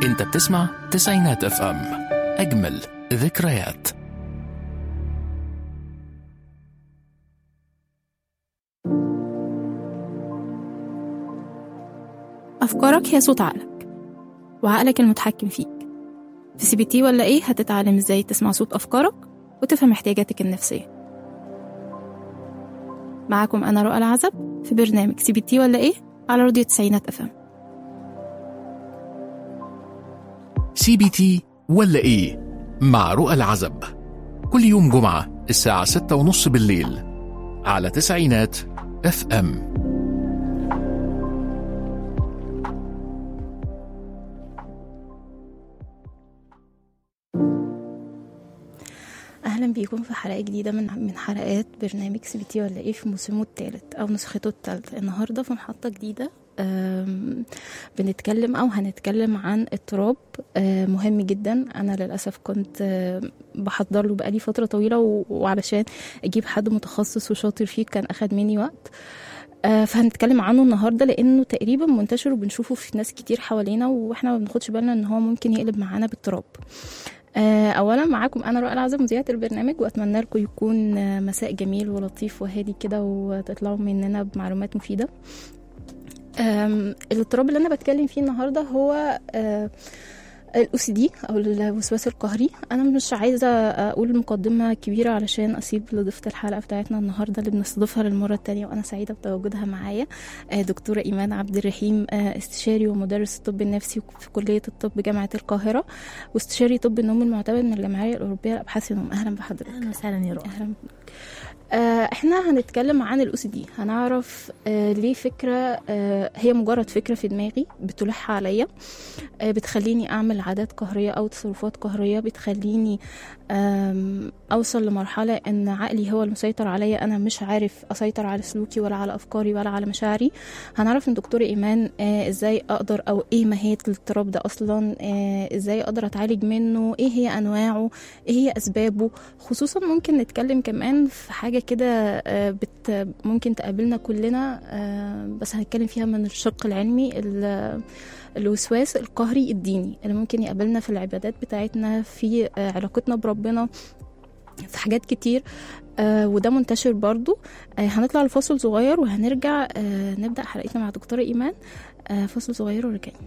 انت بتسمع تسعينات اف ام اجمل ذكريات أفكارك هي صوت عقلك وعقلك المتحكم فيك في سي بي تي ولا إيه هتتعلم إزاي تسمع صوت أفكارك وتفهم احتياجاتك النفسية معاكم أنا رؤى العزب في برنامج سي بي تي ولا إيه على راديو تسعينات أفهم سي بي تي ولا ايه مع رؤى العزب كل يوم جمعة الساعة ستة ونص بالليل على تسعينات اف ام أهلا بيكم في حلقة جديدة من من حلقات برنامج سي بي تي ولا إيه في موسمه الثالث أو نسخته الثالثة النهاردة في محطة جديدة أم، بنتكلم أو هنتكلم عن اضطراب أه، مهم جدا أنا للأسف كنت أه، بحضر له بقالي فترة طويلة و- وعلشان أجيب حد متخصص وشاطر فيه كان أخد مني وقت آه، فهنتكلم عنه النهارده لانه تقريبا منتشر وبنشوفه في ناس كتير حوالينا واحنا ما بناخدش بالنا ان هو ممكن يقلب معانا باضطراب آه، اولا معاكم انا رؤى العزم مذيعه البرنامج واتمنى لكم يكون آه، مساء جميل ولطيف وهادي كده وتطلعوا مننا بمعلومات مفيده آم، الاضطراب اللي انا بتكلم فيه النهارده هو الاو سي دي او الوسواس القهري انا مش عايزه اقول مقدمه كبيره علشان اسيب لضيفه الحلقه بتاعتنا النهارده اللي بنستضيفها للمره الثانيه وانا سعيده بتواجدها معايا آه، دكتوره ايمان عبد الرحيم آه، استشاري ومدرس الطب النفسي في كليه الطب جامعه القاهره واستشاري طب النوم المعتمد من الجمعيه الاوروبيه لابحاث النوم اهلا بحضرتك اهلا وسهلا يا رؤى اهلا بك. آه، احنا هنتكلم عن الاو سي دي هنعرف آه، ليه فكره آه، هي مجرد فكره في دماغي بتلح عليا آه، بتخليني اعمل عادات قهريه او تصرفات قهريه بتخليني آم، اوصل لمرحله ان عقلي هو المسيطر عليا انا مش عارف اسيطر على سلوكي ولا على افكاري ولا على مشاعري هنعرف من دكتور ايمان آه، ازاي اقدر او ايه ماهيه الاضطراب ده اصلا آه، ازاي اقدر اتعالج منه ايه هي انواعه ايه هي اسبابه خصوصا ممكن نتكلم كمان في حاجه كده آه، بت ممكن تقابلنا كلنا آه، بس هنتكلم فيها من الشق العلمي ال- الوسواس القهري الديني اللي ممكن يقابلنا في العبادات بتاعتنا في آه، علاقتنا بربنا في حاجات كتير آه وده منتشر برضو آه هنطلع لفاصل صغير وهنرجع آه نبدأ حلقتنا مع دكتورة إيمان آه فاصل صغير ورجعين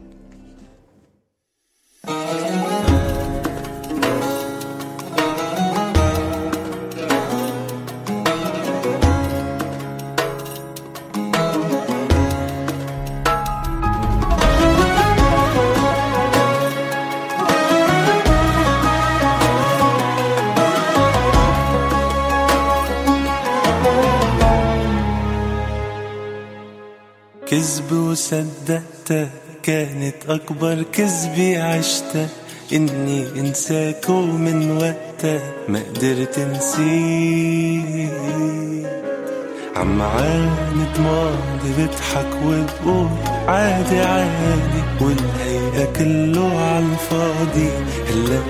كذب وصدقته كانت أكبر كذبة عشتها إني أنساك ومن وقتها ما قدرت أنسيك عم عاند ماضي بضحك وبقول عادي عادي والهيئة كله عالفاضي هلا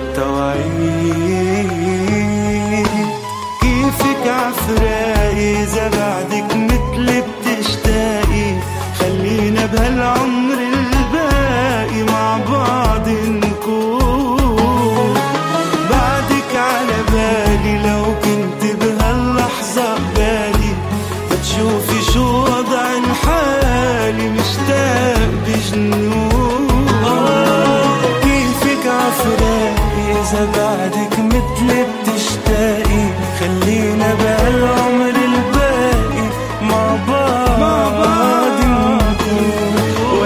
توعيك كيفك عفراقي إذا بعدك مثلي بتشتاقي خلينا بهالعمر الباقي مع بعض نكون بعدك على بالي لو كنت بهاللحظة قبالي بتشوفي شو وضع الحالي مشتاق بجنون آه كيفك عفراقي إذا بعدك مثلي بتشتاقي خلينا بهالعمر الباقي مع بعض مع بعض نكون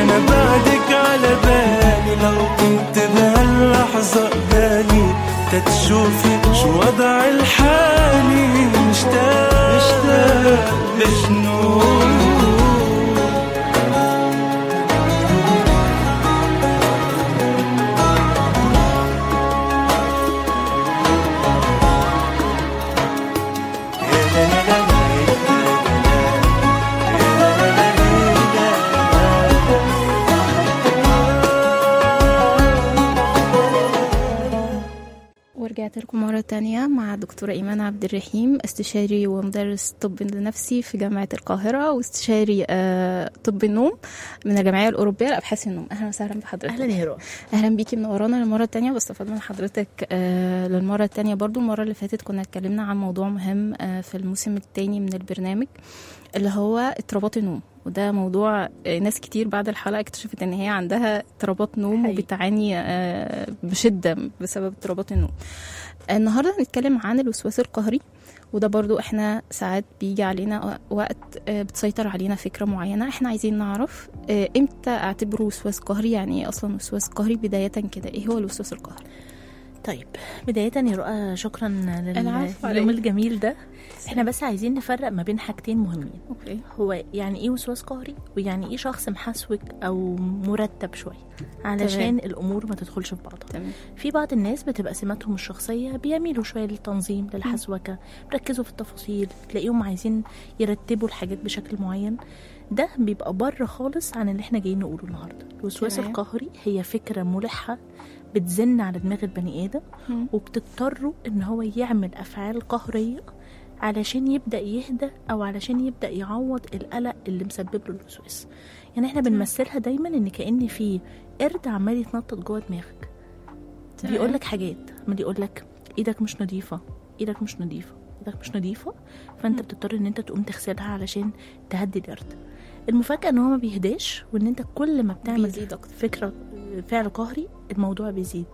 رجعت لكم مرة تانية مع دكتورة إيمان عبد الرحيم استشاري ومدرس طب نفسي في جامعة القاهرة واستشاري آه، طب النوم من الجمعية الأوروبية لأبحاث النوم أهلا وسهلا بحضرتك اهلا يا رؤى اهلا بيكي منورانا للمره التانية بستفاد من حضرتك آه للمره التانية برضو المره اللي فاتت كنا اتكلمنا عن موضوع مهم آه في الموسم التاني من البرنامج اللي هو اضطرابات النوم وده موضوع آه ناس كتير بعد الحلقه اكتشفت ان هي عندها اضطرابات نوم حقيقي. وبتعاني آه بشده بسبب اضطرابات النوم النهارده هنتكلم عن الوسواس القهري وده برضو احنا ساعات بيجي علينا وقت آه، بتسيطر علينا فكرة معينة احنا عايزين نعرف آه، امتى اعتبره وسواس قهري يعني ايه اصلا وسواس قهري بداية كده ايه هو الوسواس القهري طيب بداية يا رؤى شكرا العفو لليوم عليك. الجميل ده احنا بس عايزين نفرق ما بين حاجتين مهمين اوكي هو يعني ايه وسواس قهري ويعني ايه شخص محسوك او مرتب شويه علشان الامور ما تدخلش في بعضها تمام في بعض الناس بتبقى سماتهم الشخصيه بيميلوا شويه للتنظيم للحسوكه بيركزوا في التفاصيل تلاقيهم عايزين يرتبوا الحاجات بشكل معين ده بيبقى بره خالص عن اللي احنا جايين نقوله النهارده الوسواس تمام. القهري هي فكره ملحه بتزن على دماغ البني ادم مم. وبتضطره ان هو يعمل افعال قهريه علشان يبدا يهدى او علشان يبدا يعوض القلق اللي مسبب له الوسواس يعني احنا بنمثلها دايما ان كان في قرد عمال يتنطط جوه دماغك تمام. بيقول لك حاجات عمال يقول لك ايدك مش نظيفه ايدك مش نظيفه ايدك مش نظيفه فانت بتضطر ان انت تقوم تغسلها علشان تهدي القرد المفاجاه ان هو ما بيهداش وان انت كل ما بتعمل بيزيد أكتر. فكره فعل قهري الموضوع بيزيد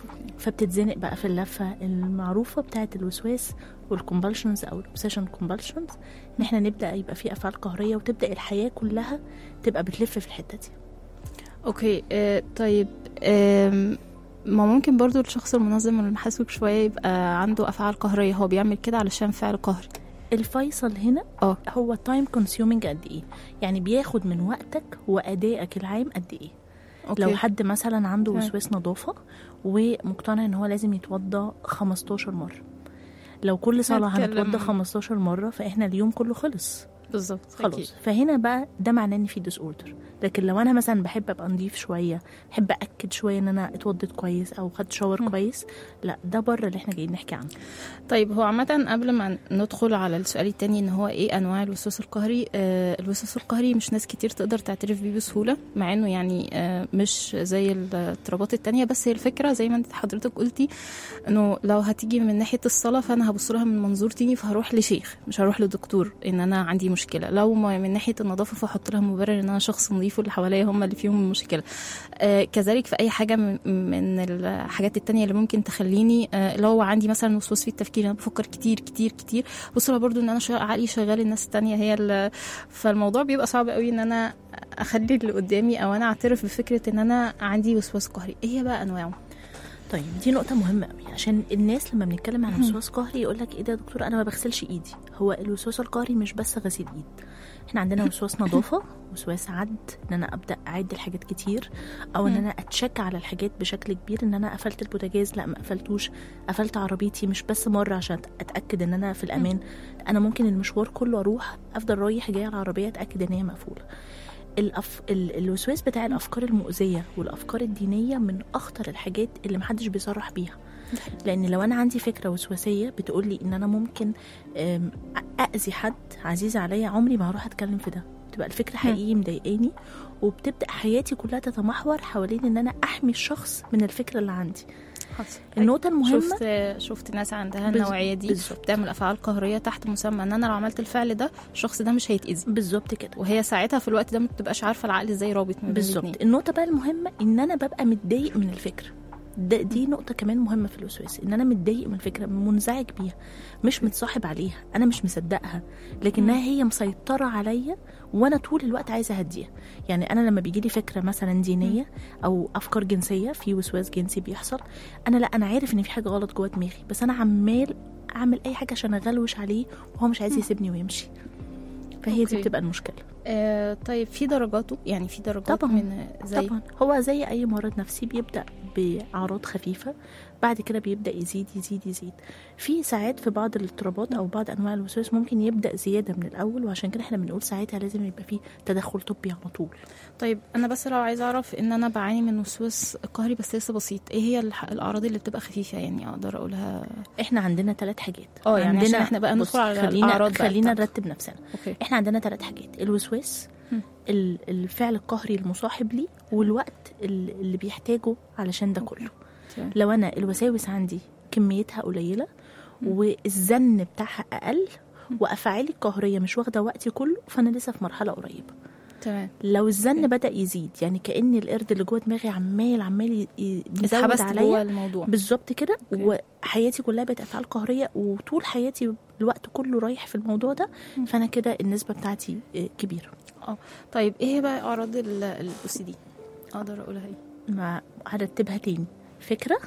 فبتتزنق بقى في اللفه المعروفه بتاعه الوسواس والكومبالشنز او الاوبسيشن كومبالشنز ان احنا نبدا يبقى في افعال قهريه وتبدا الحياه كلها تبقى بتلف في الحته دي اوكي آه طيب آم، ما ممكن برضو الشخص المنظم والمحاسب شوية يبقى عنده أفعال قهرية هو بيعمل كده علشان فعل قهري الفيصل هنا اه هو تايم كونسيومينج قد ايه يعني بياخد من وقتك وادائك العام قد ايه أوكي. لو حد مثلا عنده تمام. وسواس نظافه ومقتنع ان هو لازم يتوضى 15 مره لو كل صلاه هتكلم- هنتوضى 15 مره فاحنا اليوم كله خلص بالظبط خلاص أكيد. فهنا بقى ده معناه ان في ديس اوردر لكن لو انا مثلا بحب ابقى نضيف شويه بحب اكد شويه ان انا اتوضيت كويس او خدت شاور مم. كويس لا ده بره اللي احنا جايين نحكي عنه طيب هو عامة قبل ما ندخل على السؤال التاني ان هو ايه انواع الوسواس القهري آه الوسواس القهري مش ناس كتير تقدر تعترف بيه بسهولة مع انه يعني آه مش زي الاضطرابات التانية بس هي الفكرة زي ما انت حضرتك قلتي انه لو هتيجي من ناحية الصلاة فانا هبص لها من منظور تاني فهروح لشيخ مش هروح لدكتور ان انا عندي مشكلة لو ما من ناحية النظافة فاحط لها مبرر ان انا شخص نظيف واللي حواليا هم اللي فيهم المشكلة آه كذلك في اي حاجة من, من الحاجات التانية اللي ممكن تخليني آه لو عندي مثلا وسواس في التفكير انا بفكر كتير كتير كتير بص لها برضو ان انا شغال عقلي شغال الناس التانية هي اللي فالموضوع بيبقى صعب قوي ان انا اخلي اللي قدامي او انا اعترف بفكرة ان انا عندي وسواس قهري ايه هي بقى انواعه طيب دي نقطة مهمة قوي عشان الناس لما بنتكلم عن وسواس قهري يقول لك ايه ده يا دكتور انا ما بغسلش ايدي هو الوسواس القهري مش بس غسيل ايد احنا عندنا وسواس نظافة وسواس عد ان انا ابدا اعد الحاجات كتير او ان مم. انا اتشك على الحاجات بشكل كبير ان انا قفلت البوتاجاز لا ما قفلتوش قفلت عربيتي مش بس مرة عشان اتاكد ان انا في الامان انا ممكن المشوار كله اروح افضل رايح جاي على العربية اتاكد ان هي مقفولة الأف... ال... الوسواس بتاع الافكار المؤذيه والافكار الدينيه من اخطر الحاجات اللي محدش بيصرح بيها لان لو انا عندي فكره وسواسيه بتقول لي ان انا ممكن أم، اذي حد عزيز عليا عمري ما هروح اتكلم في ده تبقى الفكره حقيقي مضايقاني وبتبدا حياتي كلها تتمحور حوالين ان انا احمي الشخص من الفكره اللي عندي النقطه المهمه شفت شفت ناس عندها بز- النوعية دي بالظبط. بتعمل افعال قهرية تحت مسمى ان انا لو عملت الفعل ده الشخص ده مش هيتأذي بالظبط كده وهي ساعتها في الوقت ده ما بتبقاش عارفة العقل ازاي رابط ما بين بالظبط الاتنين. النقطه بقى المهمه ان انا ببقى متضايق من الفكره ده دي نقطة كمان مهمة في الوسواس إن أنا متضايق من الفكرة منزعج بيها مش متصاحب عليها أنا مش مصدقها لكنها هي مسيطرة عليا وأنا طول الوقت عايزة أهديها يعني أنا لما بيجي لي فكرة مثلا دينية أو أفكار جنسية في وسواس جنسي بيحصل أنا لا أنا عارف إن في حاجة غلط جوه دماغي بس أنا عمال أعمل أي حاجة عشان أغلوش عليه وهو مش عايز يسيبني ويمشي فهي أوكي. دي بتبقى المشكلة آه طيب في درجاته يعني في درجات طبعاً. من زي طبعا هو زي اي مرض نفسي بيبدا باعراض خفيفه بعد كده بيبدا يزيد يزيد يزيد في ساعات في بعض الاضطرابات او بعض انواع الوسواس ممكن يبدا زياده من الاول وعشان كده احنا بنقول ساعتها لازم يبقى في تدخل طبي على طول طيب انا بس لو عايزه اعرف ان انا بعاني من وسواس قهري بس لسه بسيط ايه هي الح- الاعراض اللي بتبقى خفيفه يعني اقدر اقولها احنا عندنا ثلاث حاجات اه يعني عندنا عشان احنا بقى بص، ندخل على خلينا الأعراض بقى خلينا بتاعته. نرتب نفسنا اوكي احنا عندنا ثلاث حاجات الوسواس مم. ال- الفعل القهري المصاحب ليه والوقت ال- اللي بيحتاجه علشان ده كله تمام. لو انا الوساوس عندي كميتها قليله والزن بتاعها اقل وافعالي القهريه مش واخده وقتي كله فانا لسه في مرحله قريبه تمام لو الزن بدا يزيد يعني كان القرد اللي جوه دماغي عمال عمال ي- ي- يزود اتحبست جوه عليا الموضوع بالظبط كده أوكي. وحياتي كلها بقت افعال قهريه وطول حياتي الوقت كله رايح في الموضوع ده فانا كده النسبه بتاعتي آه، كبيره طيب ايه هي بقى اعراض الاو سي دي اقدر اقولها ايه ما هرتبها تاني فكرة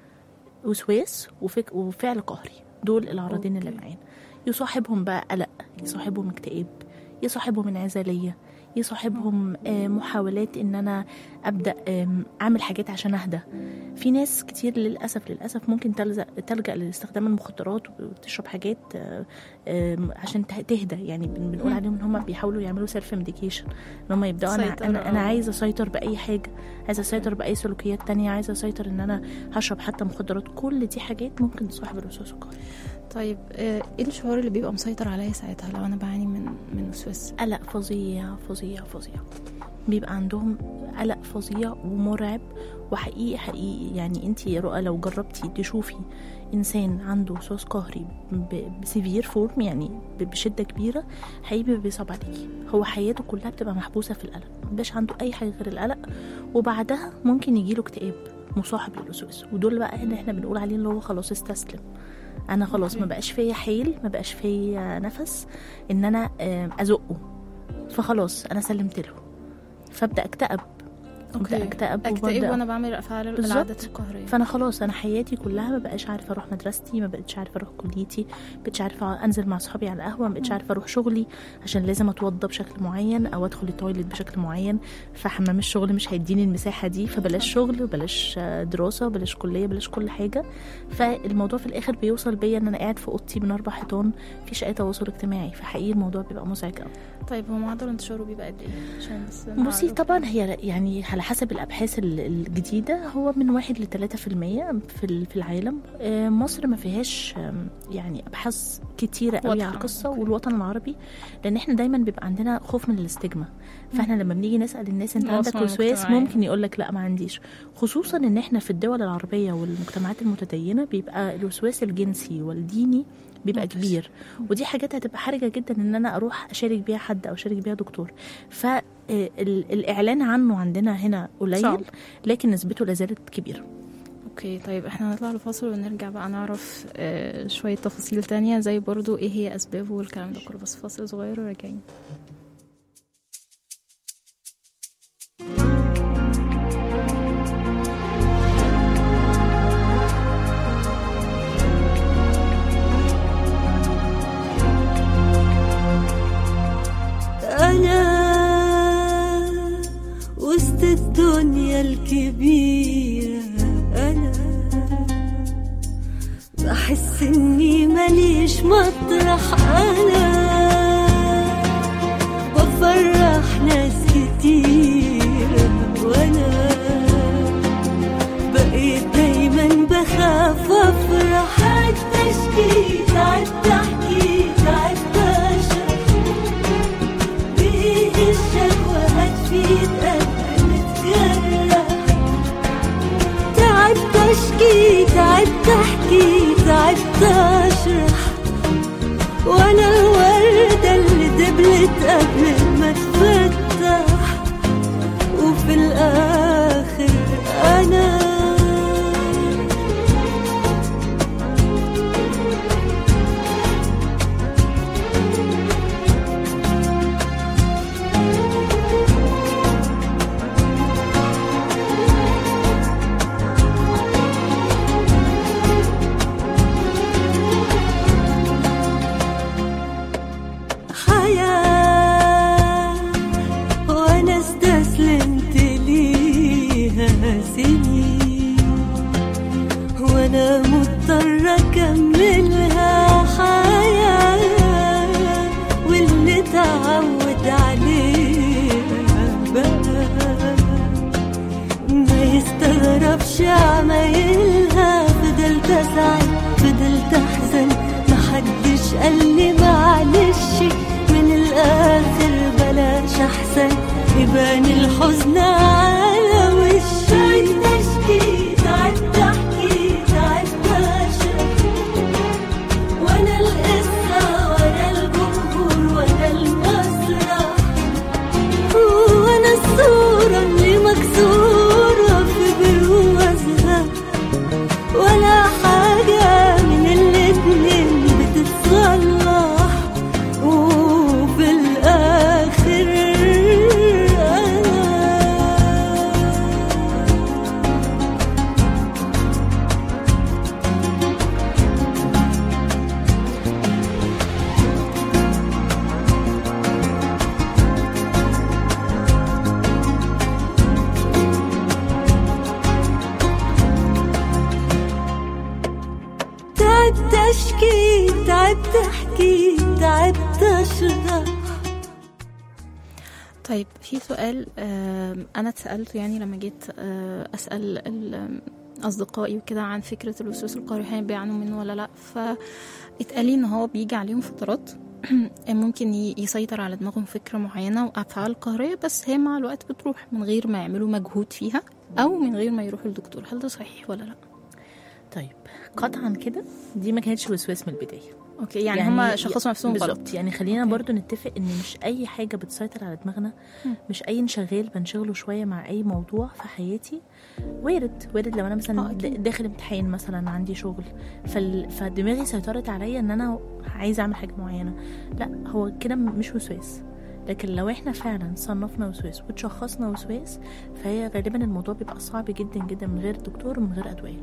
وسواس وفك... وفعل قهري دول العرضين اللي أوكي. معانا يصاحبهم بقى قلق يصاحبهم اكتئاب يصاحبهم انعزالية يصاحبهم آه، محاولات ان انا ابدا آم، اعمل حاجات عشان اهدى في ناس كتير للاسف للاسف ممكن تلزق تلجا لاستخدام المخدرات وتشرب حاجات آه، آم، عشان ته- تهدى يعني بن- بنقول مم. عليهم ان هم بيحاولوا يعملوا سيلف ميديكيشن ان هم يبداوا انا سيطرة، انا, أنا آه. عايزه اسيطر باي حاجه عايزه اسيطر باي سلوكيات تانية عايزه اسيطر ان انا هشرب حتى مخدرات كل دي حاجات ممكن تصاحب الوسواس القهري طيب آه، ايه الشعور اللي بيبقى مسيطر عليا ساعتها لو انا بعاني من من وسواس قلق فظيع فظيع فظيع بيبقى عندهم قلق فظيع ومرعب وحقيقي حقيقي يعني انت يا رؤى لو جربتي تشوفي انسان عنده وسواس قهري ب- بسيفير فورم يعني ب- بشده كبيره حقيقي بيبقى بيصعب عليكي هو حياته كلها بتبقى محبوسه في القلق مبيبقاش عنده اي حاجه غير القلق وبعدها ممكن يجيله اكتئاب مصاحب للوسواس ودول بقى اللي احنا بنقول عليه اللي هو خلاص استسلم انا خلاص ما بقاش فيا حيل ما بقاش فيا نفس ان انا آم، ازقه فخلاص انا سلمت له فابدا اكتئب ابدا اكتئب اكتئب وببدأ- وانا بعمل افعال بالظبط. العادات القهريه فانا خلاص انا حياتي كلها ما بقاش عارفه اروح مدرستي ما بقتش عارفه اروح كليتي ما بقتش عارفه انزل مع اصحابي على القهوه ما بقتش عارفه اروح شغلي عشان لازم اتوضى بشكل معين او ادخل التويليت بشكل معين فحمام الشغل مش هيديني المساحه دي فبلاش شغل بلاش آه، دراسه بلاش كليه بلاش كل حاجه فالموضوع في الاخر بيوصل بيا ان انا قاعد في اوضتي من اربع حيطان مفيش اي تواصل اجتماعي فحقيقي الموضوع بيبقى مزعج قوي طيب هو معدل انتشاره بيبقى قد ايه عشان بس بصي نعرف. طبعا هي يعني على حسب الابحاث ال- الجديده هو من واحد لثلاثة في المية في ال- في العالم آه، مصر ما فيهاش آم، يعني ابحاث كتيره قوي واضحة. على القصه أوكي. والوطن العربي لان احنا دايما بيبقى عندنا خوف من الاستجمة فاحنا لما بنيجي نسال الناس انت عندك الوصمة وسواس المجتمعية. ممكن يقول لك لا ما عنديش خصوصا ان احنا في الدول العربيه والمجتمعات المتدينه بيبقى الوسواس الجنسي والديني بيبقى منتشر. كبير ودي حاجات هتبقى حرجه جدا ان انا اروح اشارك بيها حد او اشارك بيها دكتور فالاعلان عنه عندنا هنا قليل صعب. لكن نسبته لازالت كبيره اوكي طيب احنا هنطلع لفاصل ونرجع بقى نعرف آه، شوية تفاصيل تانية زي برضو ايه هي اسبابه والكلام ده كله بس فاصل صغير وراجعين أنا وسط الدنيا الكبيرة أنا بحس إني ماليش مطرح أنا بفرح ناس كتير وأنا بقيت دايما بخاف أفرح عدت أشكي عدت أحكي عدت أشرح بيه الشكوى هتفيد أنا متجرح تعبت أشكي تعبت أحكي تعبت أشرح وأنا الوردة اللي دبلت قبل ما تفتح وفي الآخر أنا حياة وأنا استسلمت ليها سنين يبان الحزن على وشي تعبت اشكي تعبت احكي تعبت اشرح وانا القصة وانا الجمهور وانا المسرح وانا الصورة اللي مكسورة في بروزها ولا حاجة من الاتنين بتتصلح وفي الآخر أنا تعبت اشكي تعبت احكي تعبت اشرح طيب في سؤال آم، انا اتسالته يعني لما جيت آه، اسال ال- اصدقائي وكده عن فكره الوسواس القهري هل بيعانوا منه ولا لا فاتقال لي ان هو بيجي عليهم فترات ممكن ي- يسيطر على دماغهم فكره معينه وافعال قهريه بس هي مع الوقت بتروح من غير ما يعملوا مجهود فيها او من غير ما يروحوا للدكتور هل ده صحيح ولا لا طيب قطعا كده دي ما كانتش وسواس من البدايه اوكي يعني, يعني هم شخصوا نفسهم غلط بالظبط يعني خلينا أوكي. برضو نتفق ان مش اي حاجه بتسيطر على دماغنا مش اي انشغال بنشغله شويه مع اي موضوع في حياتي وارد وارد لو انا آه، مثلا أكيد. د- داخل امتحان مثلا عندي شغل فال... فدماغي سيطرت عليا ان انا عايزه اعمل حاجه معينه لا هو كده م- مش وسواس لكن لو احنا فعلا صنفنا وسواس وتشخصنا وسواس فهي غالبا الموضوع بيبقى صعب جدا جدا من غير دكتور ومن غير ادويه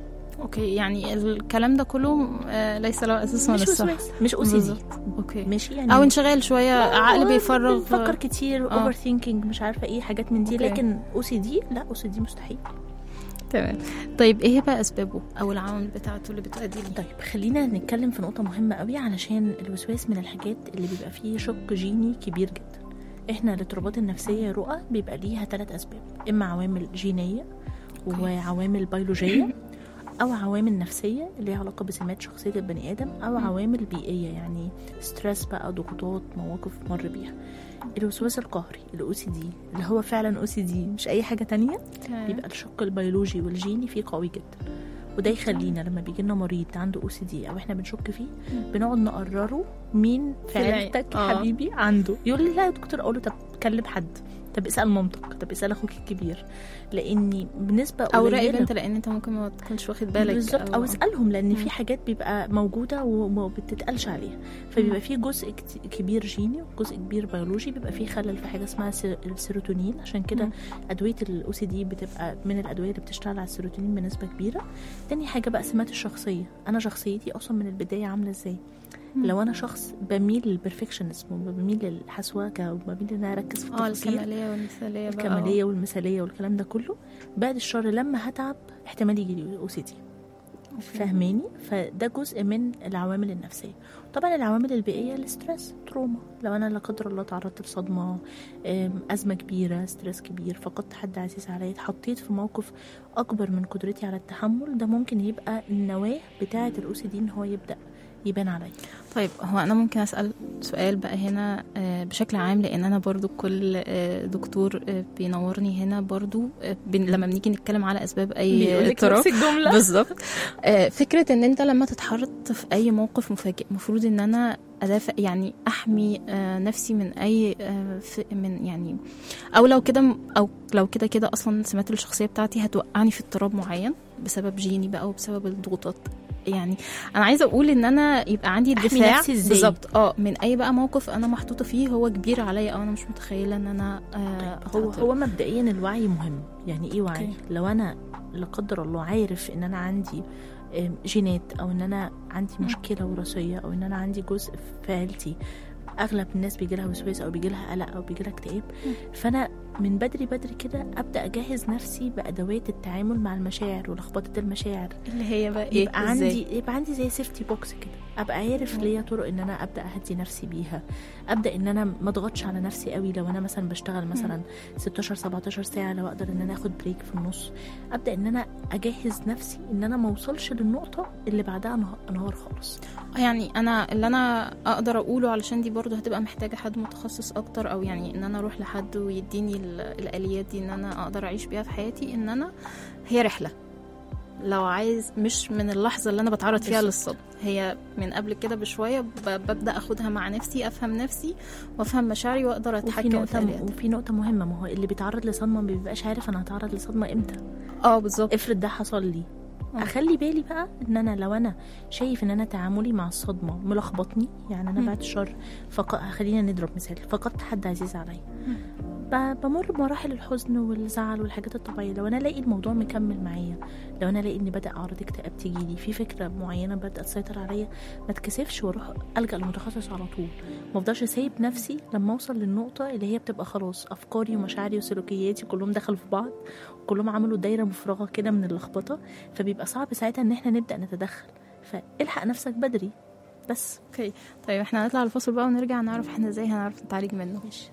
اوكي يعني الكلام ده كله آه، ليس له اساس ولا مش صح وسواس مش او سي دي بالظبط. اوكي ماشي يعني او انشغال شويه عقل هو بيفرغ بنفكر كتير آه. اوفر ثينكينج مش عارفه ايه حاجات من دي أوكي. لكن او سي دي لا او سي دي مستحيل تمام طيب ايه بقى اسبابه او العوامل بتاعته اللي بتؤدي ليه طيب خلينا نتكلم في نقطه مهمه قوي علشان الوسواس من الحاجات اللي بيبقى فيه شق جيني كبير جدا احنا الاضطرابات النفسيه يا رؤى بيبقى ليها ثلاث اسباب اما عوامل جينيه وعوامل بيولوجيه او عوامل نفسيه اللي ليها علاقه بسمات شخصيه البني ادم او عوامل بيئيه يعني ستريس بقى ضغوطات مواقف مر بيها الوسواس القهري الاو سي دي اللي هو فعلا او سي دي مش اي حاجه تانية بيبقى الشق البيولوجي والجيني فيه قوي جدا وده يخلينا لما بيجي لنا مريض عنده او سي دي او احنا بنشك فيه بنقعد نقرره مين في في العين. عيلتك آه. حبيبي عنده يقول لي لا يا دكتور اقول له طب كلم حد طب اسال مامتك طب اسال اخوك الكبير لاني بنسبه او راقب قليلة- انت لان انت ممكن ما تكونش واخد بالك بالظبط او اسالهم لان في حاجات بيبقى موجوده وما بتتقالش عليها فبيبقى في جزء كت- كبير جيني وجزء كبير بيولوجي بيبقى في خلل في حاجه اسمها سير- السيروتونين عشان كده مم. ادويه الاو سي دي بتبقى من الادويه اللي بتشتغل على السيروتونين بنسبه كبيره تاني حاجه بقى سمات الشخصيه انا شخصيتي اصلا من البدايه عامله ازاي لو انا شخص بميل للبرفكشنزم وبميل للحسواكه وبميل ان انا اركز في اه التفاصيل الكماليه والمثاليه بقى الكماليه والمثاليه والكلام ده كله بعد الشر لما هتعب احتمال يجي لي او سي دي فاهماني فده جزء من العوامل النفسيه طبعا العوامل البيئيه الاسترس تروما لو انا لا قدر الله تعرضت لصدمه أم، ازمه كبيره ستريس كبير فقدت حد عزيز عليا اتحطيت في موقف اكبر من قدرتي على التحمل ده ممكن يبقى النواه بتاعه الاو سي دي ان هو يبدا يبان عليا طيب هو انا ممكن اسال سؤال بقى هنا آه، بشكل عام لان انا برضو كل آه، دكتور آه، بينورني هنا برضو آه، بن- لما بنيجي نتكلم على اسباب اي اضطراب الجمله بالظبط آه، فكره ان انت لما تتحط في اي موقف مفاجئ المفروض ان انا ادافع يعني احمي آه، نفسي من اي آه، ف- من يعني او لو كده او لو كده كده اصلا سمات الشخصيه بتاعتي هتوقعني في اضطراب معين بسبب جيني بقى وبسبب الضغوطات يعني انا عايزه اقول ان انا يبقى عندي أحمي الدفاع نفسي إزاي؟ بالظبط اه من اي بقى موقف انا محطوطه فيه هو كبير عليا او انا مش متخيله ان انا آه هو أتعاطى. هو مبدئيا الوعي مهم يعني ايه وعي أوكي. لو انا لا قدر الله عارف ان انا عندي آم، جينات او ان انا عندي مشكله وراثيه او ان انا عندي جزء في عيلتي اغلب الناس بيجي لها وسواس او بيجي لها قلق او بيجي لها اكتئاب فانا من بدري بدري كده ابدا اجهز نفسي بادوات التعامل مع المشاعر ولخبطه المشاعر اللي هي بقى ايه يبقى إزاي؟ عندي يبقى عندي زي سيفتي بوكس كده ابقى عارف ليا طرق ان انا ابدا اهدي نفسي بيها ابدا ان انا ما اضغطش على نفسي قوي لو انا مثلا بشتغل مثلا 16 17 ساعه لو اقدر ان انا اخد بريك في النص ابدا ان انا اجهز نفسي ان انا ما اوصلش للنقطه اللي بعدها انه- انهار خالص يعني انا اللي انا اقدر اقوله علشان دي برضو هتبقى محتاجه حد متخصص اكتر او يعني ان انا اروح لحد ويديني ال- الاليات دي ان انا اقدر اعيش بيها في حياتي ان انا هي رحله لو عايز مش من اللحظه اللي انا بتعرض فيها بالظبط. للصدمه هي من قبل كده بشويه ب- ببدا اخدها مع نفسي افهم نفسي وافهم مشاعري واقدر وفي اتحكم في نقطه آلياتي. وفي نقطه مهمه ما هو اللي بيتعرض لصدمه ما بيبقاش عارف انا هتعرض لصدمه امتى اه بالظبط افرض ده حصل لي آه. اخلي بالي بقى ان انا لو انا شايف ان انا تعاملي مع الصدمه ملخبطني يعني انا مم. بعد الشر فق... خلينا نضرب مثال فقدت حد عزيز عليا ب- بمر بمراحل الحزن والزعل والحاجات الطبيعيه لو انا الاقي الموضوع مكمل معايا لو انا الاقي ان بدا اعراض اكتئاب تجيلي في فكره معينه بدات تسيطر عليا ما اتكسفش واروح الجا لمتخصص على طول ما افضلش سايب نفسي لما اوصل للنقطه اللي هي بتبقى خلاص افكاري ومشاعري وسلوكياتي كلهم دخلوا في بعض كلهم عملوا دايره مفرغه كده من اللخبطه فبيبقى صعب ساعتها ان احنا نبدا نتدخل فالحق نفسك بدري بس اوكي طيب احنا هنطلع الفاصل بقى ونرجع نعرف احنا ازاي هنعرف نتعالج منه ماشي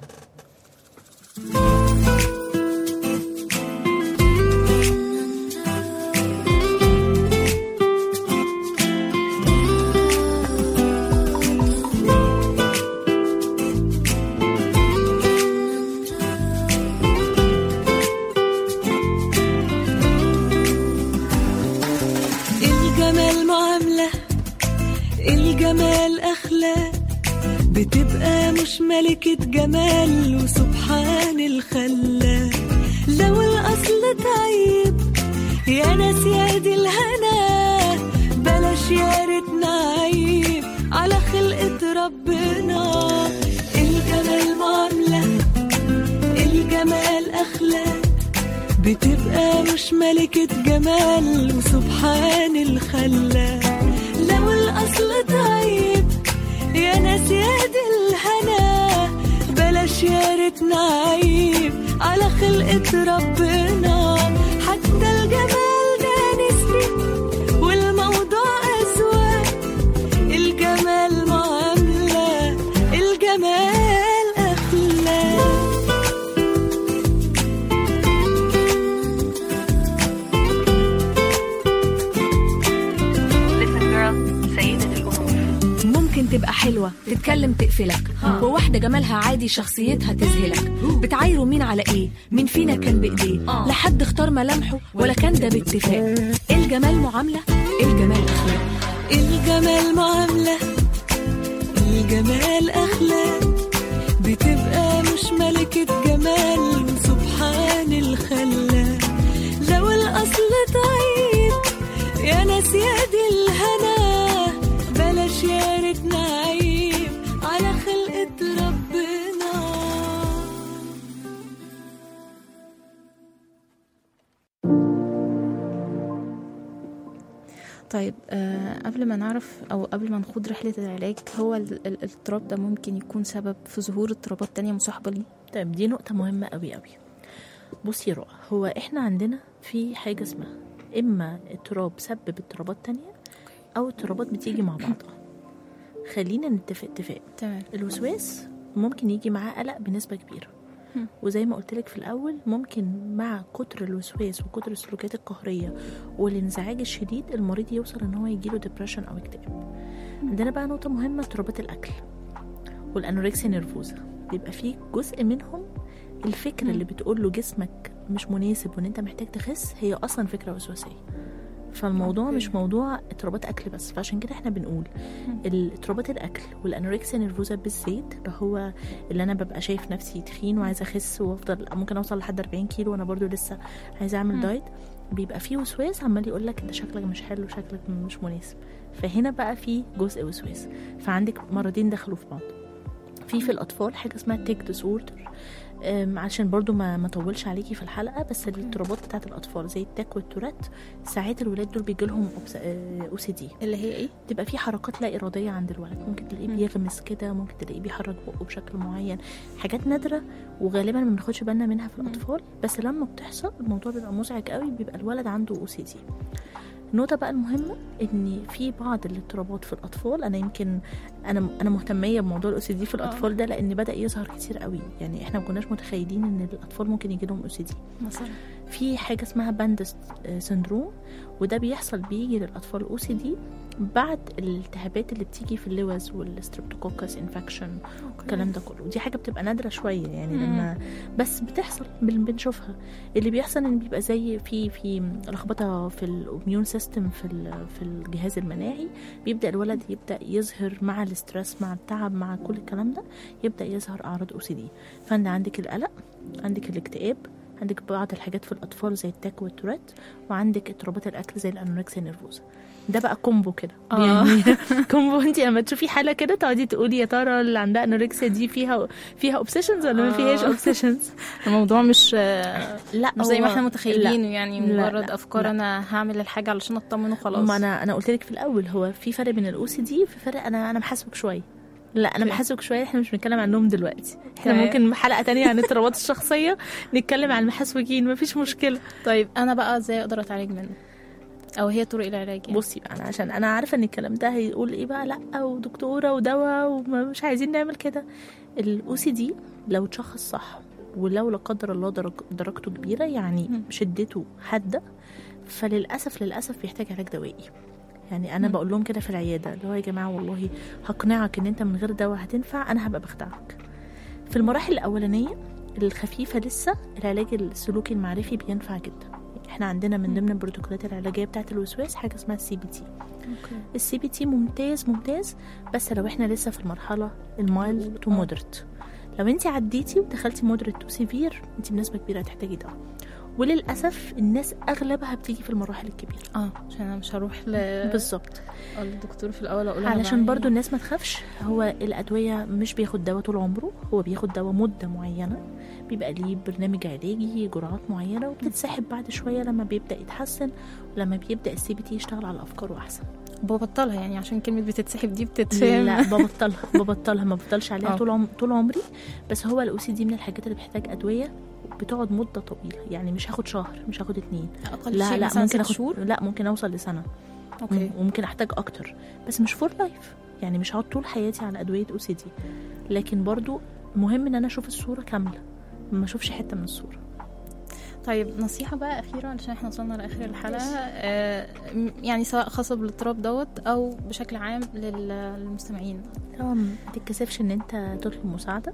الجمال معاملة الجمال أخلاق بتبقى مش ملكة جمال وسبحان الخلاق لو الأصل تعيب يا ناس يا دي الهنا بلاش يا ريتنا عيب على خلقة ربنا الجمال معاملة الجمال أخلاق بتبقى مش ملكة جمال وسبحان الخلاق لو الأصل تعيب يا ناس يا دي الهنا بلاش يا ريتنا عيب على خلقة ربنا حتى الجمال ده نسبي والموضوع أذواق الجمال معاملة الجمال أخلاق ممكن تبقى حلوة تتكلم تقفلك وواحدة جمالها عادي شخصيتها تذهلك بتعايروا مين على ايه مين فينا كان بايديه لا حد اختار ملامحه ولا كان ده باتفاق الجمال معاملة الجمال اخلاق الجمال معاملة الجمال أخلاق بتبقى مش ملكة جمال وسبحان الخلاق لو الأصل طيب يا ناس يا دي الهنا بلاش يا ريتنا عيب على خلقة ربنا طيب آه قبل ما نعرف او قبل ما نخوض رحله العلاج هو ال- ال- الاضطراب ده ممكن يكون سبب في ظهور اضطرابات تانية مصاحبه ليه طيب دي نقطة مهمة قوي قوي بصي يا رؤى هو احنا عندنا في حاجة اسمها اما اضطراب سبب اضطرابات تانية او اضطرابات بتيجي مع بعضها خلينا نتفق اتفاق تمام الوسواس ممكن يجي معاه قلق بنسبة كبيرة هم. وزي ما قلت لك في الأول ممكن مع كتر الوسواس وكتر السلوكيات القهرية والانزعاج الشديد المريض يوصل إن هو يجيله ديبريشن أو اكتئاب عندنا بقى نقطة مهمة اضطرابات الأكل والأنوركسيا نيرفوزا بيبقى فيه جزء منهم الفكرة مم. اللي بتقول له جسمك مش مناسب وان انت محتاج تخس هي اصلا فكره وسواسيه فالموضوع أوكي. مش موضوع اضطرابات اكل بس فعشان كده احنا بنقول الاضطرابات الاكل والانوركسيا نيرفوزا بالذات اللي هو اللي انا ببقى شايف نفسي تخين وعايزه اخس وافضل ممكن اوصل لحد 40 كيلو وانا برضو لسه عايزه اعمل مم. دايت بيبقى فيه وسواس عمال يقول لك انت شكلك مش حلو شكلك مش مناسب فهنا بقى في جزء وسواس فعندك مرضين دخلوا في بعض في في الاطفال حاجه اسمها تيك ديس اوردر عشان برضو ما ما اطولش عليكي في الحلقه بس الاضطرابات بتاعت الاطفال زي التاك والتورات ساعات الولاد دول بيجي لهم او سي دي اللي هي ايه تبقى في حركات لا اراديه عند الولد ممكن تلاقيه مم. بيغمس كده ممكن تلاقيه بيحرك بقه بشكل معين حاجات نادره وغالبا ما بناخدش بالنا منها في مم. الاطفال بس لما بتحصل الموضوع بيبقى مزعج قوي بيبقى الولد عنده او سي دي النقطة بقى المهمة إن في بعض الاضطرابات في الأطفال أنا يمكن أنا أنا مهتمية بموضوع الأو سي دي في الأطفال ده لأن بدأ يظهر كتير قوي يعني إحنا ما كناش متخيلين إن الأطفال ممكن يجي لهم أو سي دي مثلا في حاجة اسمها باندس سندروم وده بيحصل بيجي للأطفال أو سي دي بعد الالتهابات اللي بتيجي في اللوز والستريبتوكوكس انفكشن الكلام ده كله دي حاجة بتبقى نادرة شوية يعني لما بس بتحصل بن- بنشوفها اللي بيحصل ان بيبقى زي في في لخبطة في الاميون سيستم في ال- في الجهاز المناعي بيبدأ الولد يبدأ يظهر مع الاسترس مع التعب مع كل الكلام ده يبدأ يظهر أعراض أو سي دي فأنت عندك القلق عندك الاكتئاب عندك بعض الحاجات في الأطفال زي التاك والتوريت وعندك اضطرابات الأكل زي الأنوركسيا نيرفوزا ده بقى كومبو كده آه. يعني كومبو انت لما تشوفي حاله كده تقعدي تقولي يا ترى اللي عندها انوركسيا دي فيها فيها اوبسيشنز ولا ما فيهاش آه. اوبسيشنز الموضوع مش آه، لا مش زي ما هو- احنا متخيلين لا. يعني لا، مجرد لا، افكار لا. انا هعمل الحاجه علشان اطمن وخلاص ما انا انا قلت لك في الاول هو في فرق بين الاو سي دي وفي فرق انا انا محاسبك شويه لا انا اوكي. محاسبك شويه احنا مش بنتكلم عنهم دلوقتي احنا تمام. ممكن حلقه تانية عن الاضطرابات الشخصيه نتكلم عن المحاسبين مفيش مشكله طيب انا بقى ازاي اقدر اتعالج منه او هي طرق العلاج يعني بصي بقى انا عشان انا عارفه ان الكلام ده هيقول ايه بقى لا ودكتوره ودواء ومش عايزين نعمل كده الاو سي دي لو اتشخص صح ولو لا قدر الله درج درجته كبيره يعني مم. شدته حاده فللاسف للاسف بيحتاج علاج دوائي يعني انا مم. بقول لهم كده في العياده اللي هو يا جماعه والله هقنعك ان انت من غير دواء هتنفع انا هبقى بخدعك في المراحل الاولانيه الخفيفه لسه العلاج السلوكي المعرفي بينفع جدا احنا عندنا من ضمن البروتوكولات العلاجيه بتاعه الوسواس حاجه اسمها السي بي تي السي بي تي ممتاز ممتاز بس لو احنا لسه في المرحله المايل تو آه. مودريت لو انت عديتي ودخلتي مودريت تو سيفير انت بنسبه كبيره هتحتاجي دواء وللاسف الناس اغلبها بتيجي في المراحل الكبيره اه عشان انا مش هروح ل... بالظبط للدكتور في الاول اقول لها علشان بعمل برضو إيه. الناس ما تخافش هو الادويه مش بياخد دواء طول عمره هو بياخد دواء مده معينه بيبقى ليه برنامج علاجي جرعات معينه وبتتسحب بعد شويه لما بيبدا يتحسن ولما بيبدا السي بي تي يشتغل على افكاره احسن ببطلها يعني عشان كلمه بتتسحب دي بتتفهم لا ببطلها ببطلها ما بفضلش عليها آه. طول عم... طول عمري بس هو الاو سي دي من الحاجات اللي بتحتاج ادويه بتقعد مده طويله يعني مش هاخد شهر مش هاخد اتنين اقل لا شيء لا مثلا ممكن ست اخد شهور لا ممكن اوصل لسنه اوكي وممكن احتاج اكتر بس مش فور لايف يعني مش هقعد طول حياتي على ادويه او سي دي لكن برضو مهم ان انا اشوف الصوره كامله ما اشوفش حته من الصوره طيب نصيحة بقى أخيرة علشان احنا وصلنا لآخر الحلقة آه م- يعني سواء خاصة بالاضطراب دوت أو بشكل عام لل- للمستمعين طبعا ما تتكسفش ان انت تطلب مساعده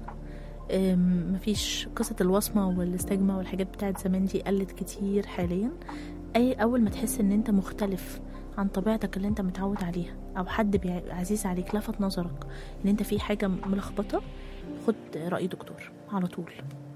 أم، مفيش قصة الوصمة والاستجمة والحاجات بتاعت زمان دي قلت كتير حاليا أي أول ما تحس إن أنت مختلف عن طبيعتك اللي أنت متعود عليها أو حد بيع- عزيز عليك لفت نظرك إن أنت في حاجة ملخبطة خد رأي دكتور على طول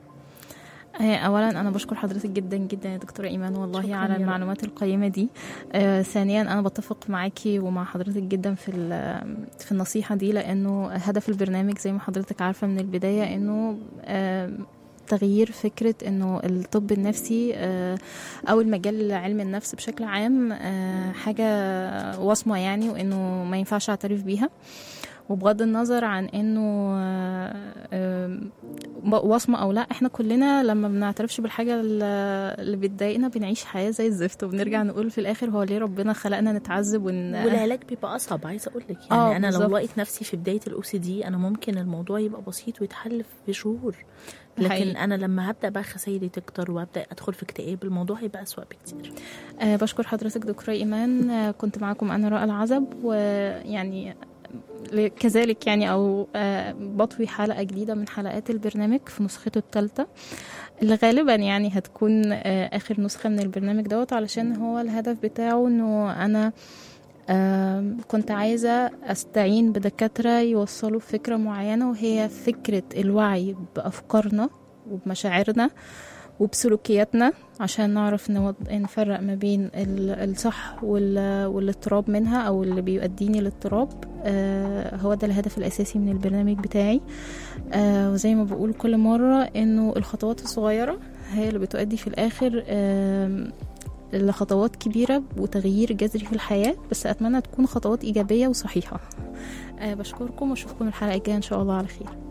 آه، اولا انا بشكر حضرتك جدا جدا يا دكتوره ايمان والله شكراً على يا رب. المعلومات القيمه دي آه ثانيا انا بتفق معاكي ومع حضرتك جدا في ال- في النصيحه دي لانه هدف البرنامج زي ما حضرتك عارفه من البدايه انه آه تغيير فكرة انه الطب النفسي آه، او المجال علم النفس بشكل عام آه، حاجة وصمة يعني وانه ما ينفعش اعترف بيها وبغض النظر عن انه آه، آه، وصمة او لا احنا كلنا لما بنعترفش بالحاجة اللي اللي بتضايقنا بنعيش حياة زي الزفت وبنرجع نقول في الاخر هو ليه ربنا خلقنا نتعذب ون... والعلاج بيبقى أصعب عايزة أقول لك آه، يعني أنا لو بالظبط. لقيت نفسي في بداية الأو سي دي أنا ممكن الموضوع يبقى بسيط ويتحل في شهور ده لكن حقيقي. أنا لما هبدأ بقى خسايري تكتر وأبدأ أدخل في اكتئاب الموضوع هيبقى أسوأ بكتير آه بشكر حضرتك دكتورة إيمان آه كنت معاكم أنا رائع العزب ويعني ل- كذلك يعني أو آه بطوي حلقة جديدة من حلقات البرنامج في نسخته الثالثة اللي غالبا يعني هتكون آه آخر نسخة من البرنامج دوت علشان هو الهدف بتاعه إنه أنا آم، كنت عايزة أستعين بدكاترة يوصلوا فكرة معينة وهي فكرة الوعي بأفكارنا وبمشاعرنا وبسلوكياتنا عشان نعرف نوض- نفرق ما بين ال- الصح وال- والاضطراب منها او اللي بيؤديني للاضطراب آه هو ده الهدف الاساسي من البرنامج بتاعي آه وزي ما بقول كل مرة انه الخطوات الصغيرة هي اللي بتؤدي في الاخر آم، لخطوات كبيرة وتغيير جذري في الحياة بس أتمنى تكون خطوات إيجابية وصحيحة أه بشكركم وأشوفكم الحلقة الجاية إن شاء الله على خير